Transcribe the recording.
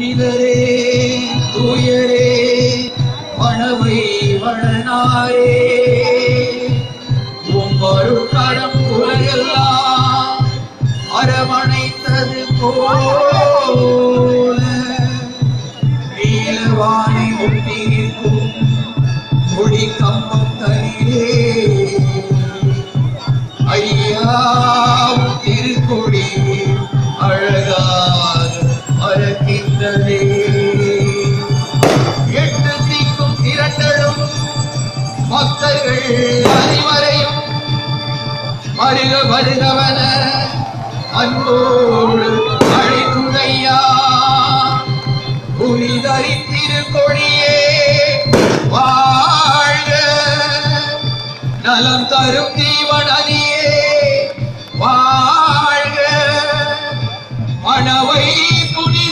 புனிதரே தூயரே மணவை வளனாரே உம்மொரு கரம் உலகெல்லாம் அரவணைத்தது போல நீலவானை ஒட்டி நிற்கும் முடி கம்பம் தனியே ஐயா உன் திருக்கொடி அழகாக மறக்கின்றதே எட்டு தீக்கும் திரண்டலும் பக்தர்கள் அனைவரையும் வருக வருகவன அன்போடு அழைக்குதையா புனிதரித்திரு கொடியே வாழ்க நலம் தரும் தீவனதியே வாழ்க மணவை புனி